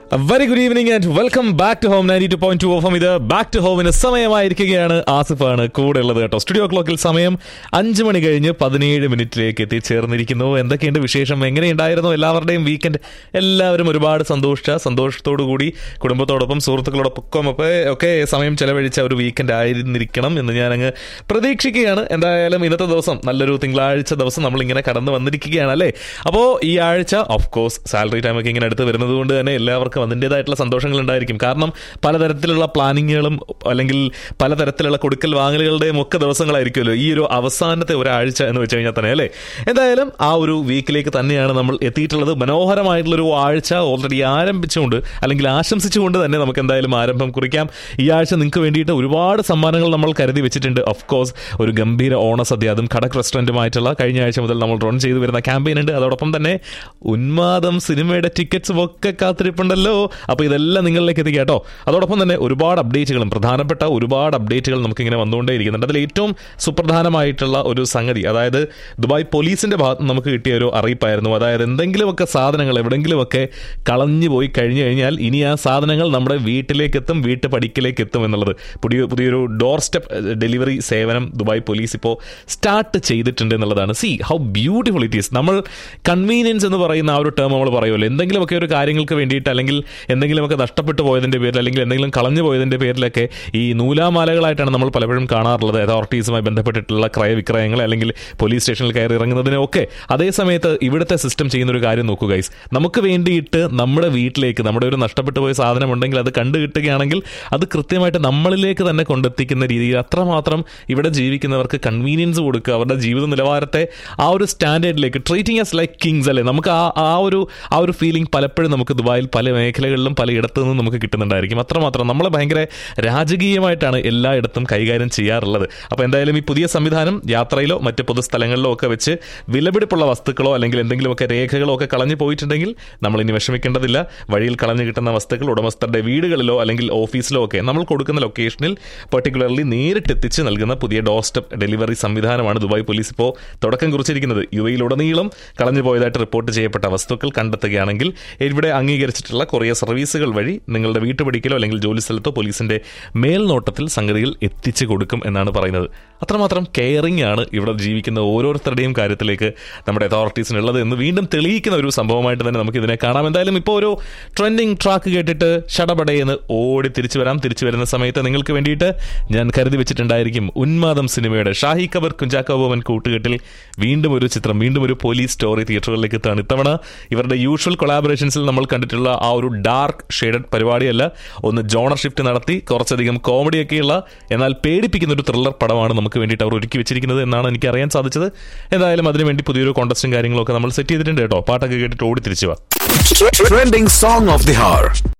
Very good evening and welcome back to home ninety two point two of ഇത് back to ഹോമിന് സമയമായിരിക്കുകയാണ് ആസിഫാണ് കൂടെ ഉള്ളത് കേട്ടോ സ്റ്റുഡിയോ ക്ലോക്കിൽ സമയം അഞ്ച് മണി കഴിഞ്ഞ് പതിനേഴ് മിനിറ്റിലേക്ക് എത്തിച്ചേർന്നിരിക്കുന്നു എന്തൊക്കെയുണ്ട് വിശേഷം എങ്ങനെയുണ്ടായിരുന്നു എല്ലാവരുടെയും വീക്കെൻഡ് എല്ലാവരും ഒരുപാട് സന്തോഷിച്ച സന്തോഷത്തോടു കൂടി കുടുംബത്തോടൊപ്പം സുഹൃത്തുക്കളോടൊപ്പം ഒക്കെ ഒക്കെ സമയം ചെലവഴിച്ച ഒരു വീക്കെൻഡ് ആയിരുന്നിരിക്കണം എന്ന് ഞാൻ അങ്ങ് പ്രതീക്ഷിക്കുകയാണ് എന്തായാലും ഇന്നത്തെ ദിവസം നല്ലൊരു തിങ്കളാഴ്ച ദിവസം നമ്മളിങ്ങനെ കടന്നു വന്നിരിക്കുകയാണ് അല്ലേ അപ്പോൾ ഈ ആഴ്ച ഓഫ് കോഴ്സ് സാലറി ടൈമൊക്കെ ഇങ്ങനെ അടുത്ത് വരുന്നത് കൊണ്ട് തന്നെ എല്ലാവർക്കും അതിൻ്റെതായിട്ടുള്ള സന്തോഷങ്ങൾ ഉണ്ടായിരിക്കും കാരണം പലതരത്തിലുള്ള പ്ലാനിങ്ങുകളും അല്ലെങ്കിൽ പലതരത്തിലുള്ള കൊടുക്കൽ വാങ്ങലുകളുടെയും ഒക്കെ ദിവസങ്ങളായിരിക്കുമല്ലോ ഈ ഒരു അവസാനത്തെ ഒരാഴ്ച എന്ന് വെച്ച് കഴിഞ്ഞാൽ തന്നെ അല്ലേ എന്തായാലും ആ ഒരു വീക്കിലേക്ക് തന്നെയാണ് നമ്മൾ എത്തിയിട്ടുള്ളത് മനോഹരമായിട്ടുള്ളൊരു ആഴ്ച ഓൾറെഡി ആരംഭിച്ചുകൊണ്ട് അല്ലെങ്കിൽ ആശംസിച്ചുകൊണ്ട് തന്നെ നമുക്ക് എന്തായാലും ആരംഭം കുറിക്കാം ഈ ആഴ്ച നിങ്ങൾക്ക് വേണ്ടിയിട്ട് ഒരുപാട് സമ്മാനങ്ങൾ നമ്മൾ കരുതി വെച്ചിട്ടുണ്ട് ഓഫ് കോഴ്സ് ഒരു ഗംഭീര ഓണസദ്യ അതും കടക് റെസ്റ്റോറൻറ്റുമായിട്ടുള്ള കഴിഞ്ഞ ആഴ്ച മുതൽ നമ്മൾ റൺ ചെയ്തു വരുന്ന ക്യാമ്പയിൻ ഉണ്ട് അതോടൊപ്പം തന്നെ ഉന്മാദം സിനിമയുടെ ടിക്കറ്റ്സും ഒക്കെ കാത്തിരിപ്പുണ്ടല്ലോ അപ്പോൾ ഇതെല്ലാം നിങ്ങളിലേക്ക് എത്തിക്കാം കേട്ടോ അതോടൊപ്പം തന്നെ ഒരുപാട് അപ്ഡേറ്റുകളും പ്രധാനപ്പെട്ട ഒരുപാട് അപ്ഡേറ്റുകൾ നമുക്കിങ്ങനെ വന്നുകൊണ്ടേയിരിക്കുന്നുണ്ട് അതിൽ ഏറ്റവും സുപ്രധാനമായിട്ടുള്ള ഒരു സംഗതി അതായത് ദുബായ് പോലീസിന്റെ ഭാഗത്ത് നിന്ന് നമുക്ക് കിട്ടിയ ഒരു അറിയിപ്പായിരുന്നു അതായത് എന്തെങ്കിലുമൊക്കെ സാധനങ്ങൾ എവിടെങ്കിലുമൊക്കെ കളഞ്ഞു പോയി കഴിഞ്ഞു കഴിഞ്ഞാൽ ഇനി ആ സാധനങ്ങൾ നമ്മുടെ വീട്ടിലേക്ക് എത്തും വീട്ടു പടിക്കലേക്ക് എത്തും എന്നുള്ളത് പുതിയ പുതിയൊരു ഡോർ സ്റ്റെപ്പ് ഡെലിവറി സേവനം ദുബായ് പോലീസ് ഇപ്പോൾ സ്റ്റാർട്ട് ചെയ്തിട്ടുണ്ട് എന്നുള്ളതാണ് see how beautiful it is നമ്മൾ കൺവീനിയൻസ് എന്ന് പറയുന്ന ആ ഒരു ടേം നമ്മൾ പറയുമല്ലോ എന്തെങ്കിലുമൊക്കെ ഒരു കാര്യങ്ങൾക്ക് വേണ്ടിയിട്ട് അല്ലെങ്കിൽ എന്തെങ്കിലുമൊക്കെ നഷ്ടപ്പെട്ടു പോയതിന്റെ പേരിൽ അല്ലെങ്കിൽ എന്തെങ്കിലും കളഞ്ഞു പോയതിന്റെ പേരിലൊക്കെ ഈ നൂലാമാലകളായിട്ടാണ് നമ്മൾ പലപ്പോഴും കാണാറുള്ളത് അതോറിറ്റീസുമായി ബന്ധപ്പെട്ടിട്ടുള്ള ക്രയവിക്രയങ്ങൾ അല്ലെങ്കിൽ പോലീസ് സ്റ്റേഷനിൽ കയറി ഇറങ്ങുന്നതിനൊക്കെ അതേ സമയത്ത് ഇവിടുത്തെ സിസ്റ്റം ചെയ്യുന്ന ഒരു കാര്യം നോക്കുക ഗൈസ് നമുക്ക് വേണ്ടിയിട്ട് നമ്മുടെ വീട്ടിലേക്ക് നമ്മുടെ ഒരു നഷ്ടപ്പെട്ടു പോയ സാധനം ഉണ്ടെങ്കിൽ അത് കണ്ടു കിട്ടുകയാണെങ്കിൽ അത് കൃത്യമായിട്ട് നമ്മളിലേക്ക് തന്നെ കൊണ്ടെത്തിക്കുന്ന രീതിയിൽ അത്രമാത്രം ഇവിടെ ജീവിക്കുന്നവർക്ക് കൺവീനിയൻസ് കൊടുക്കുക അവരുടെ ജീവിത നിലവാരത്തെ ആ ഒരു സ്റ്റാൻഡേർഡിലേക്ക് ട്രീറ്റിംഗ് എസ് ലൈക്ക് കിങ്സ് അല്ലേ നമുക്ക് ആ ആ ഒരു ആ ഒരു ഫീലിംഗ് പലപ്പോഴും നമുക്ക് ദുബായിൽ പല മേഖലകളിലും പലയിടത്തു നിന്നും നമുക്ക് കിട്ടുന്നുണ്ടായിരിക്കും അത്രമാത്രം നമ്മളെ ഭയങ്കര രാജകീയമായിട്ടാണ് എല്ലായിടത്തും കൈകാര്യം ചെയ്യാറുള്ളത് അപ്പോൾ എന്തായാലും ഈ പുതിയ സംവിധാനം യാത്രയിലോ മറ്റ് പൊതുസ്ഥലങ്ങളിലോ ഒക്കെ വെച്ച് വിലപിടിപ്പുള്ള വസ്തുക്കളോ അല്ലെങ്കിൽ എന്തെങ്കിലുമൊക്കെ രേഖകളോ ഒക്കെ കളഞ്ഞു പോയിട്ടുണ്ടെങ്കിൽ നമ്മൾ ഇനി വിഷമിക്കേണ്ടതില്ല വഴിയിൽ കളഞ്ഞു കിട്ടുന്ന വസ്തുക്കൾ ഉടമസ്ഥരുടെ വീടുകളിലോ അല്ലെങ്കിൽ ഓഫീസിലോ ഒക്കെ നമ്മൾ കൊടുക്കുന്ന ലൊക്കേഷനിൽ പെർട്ടിക്കുലർലി നേരിട്ടെത്തിച്ച് നൽകുന്ന പുതിയ ഡോർ സ്റ്റെപ്പ് ഡെലിവറി സംവിധാനമാണ് ദുബായ് പോലീസ് ഇപ്പോൾ തുടക്കം കുറിച്ചിരിക്കുന്നത് യു എയിലുടനീളം കളഞ്ഞു പോയതായിട്ട് റിപ്പോർട്ട് ചെയ്യപ്പെട്ട വസ്തുക്കൾ കണ്ടെത്തുകയാണെങ്കിൽ ഇവിടെ അംഗീകരിച്ചിട്ടുള്ള കൊറിയർ സർവീസുകൾ വഴി നിങ്ങളുടെ വീട്ടുപടിക്കലോ അല്ലെങ്കിൽ ജോലി സ്ഥലത്തോ പോലീസിന്റെ മേൽനോട്ടത്തിൽ സംഗതികൾ എത്തിച്ചു കൊടുക്കും എന്നാണ് പറയുന്നത് അത്രമാത്രം കെയറിംഗ് ആണ് ഇവിടെ ജീവിക്കുന്ന ഓരോരുത്തരുടെയും കാര്യത്തിലേക്ക് നമ്മുടെ അതോറിറ്റീസിനുള്ളത് എന്ന് വീണ്ടും തെളിയിക്കുന്ന ഒരു സംഭവമായിട്ട് തന്നെ നമുക്ക് ഇതിനെ കാണാം എന്തായാലും ഇപ്പോൾ ഒരു ട്രെൻഡിങ് ട്രാക്ക് കേട്ടിട്ട് ഷടപടയെന്ന് ഓടി തിരിച്ചു വരാം തിരിച്ചു വരുന്ന സമയത്ത് നിങ്ങൾക്ക് വേണ്ടിയിട്ട് ഞാൻ കരുതി വെച്ചിട്ടുണ്ടായിരിക്കും ഉന്മാദം സിനിമയുടെ ഷാഹി കബർ കുഞ്ചാക്കോബോമൻ കൂട്ടുകെട്ടിൽ വീണ്ടും ഒരു ചിത്രം വീണ്ടും ഒരു പോലീസ് സ്റ്റോറി തിയേറ്ററുകളിലേക്ക് എത്താണ് ഇത്തവണ ഇവരുടെ യൂഷ്വൽ കൊളാബറേഷൻസിൽ നമ്മൾ കണ്ടിട്ടുള്ള ആ ഒരു ഡാർക്ക് ഷെയ്ഡഡ് പരിപാടിയല്ല ഒന്ന് ജോണർ ഷിഫ്റ്റ് നടത്തി കുറച്ചധികം കോമഡിയൊക്കെയുള്ള എന്നാൽ പേടിപ്പിക്കുന്ന ഒരു ത്രില്ലർ പടമാണ് നമുക്ക് വേണ്ടിയിട്ട് അവർ ഒരുക്കി വെച്ചിരിക്കുന്നത് എന്നാണ് എനിക്ക് അറിയാൻ സാധിച്ചത് എന്തായാലും അതിനുവേണ്ടി പുതിയൊരു കോണ്ടസ്റ്റും കാര്യങ്ങളൊക്കെ നമ്മൾ സെറ്റ് ചെയ്തിട്ടുണ്ട് കേട്ടോ പാട്ടൊക്കെ കേട്ടിട്ട് ഓടി തിരിച്ചു വാ Trending song of the hour.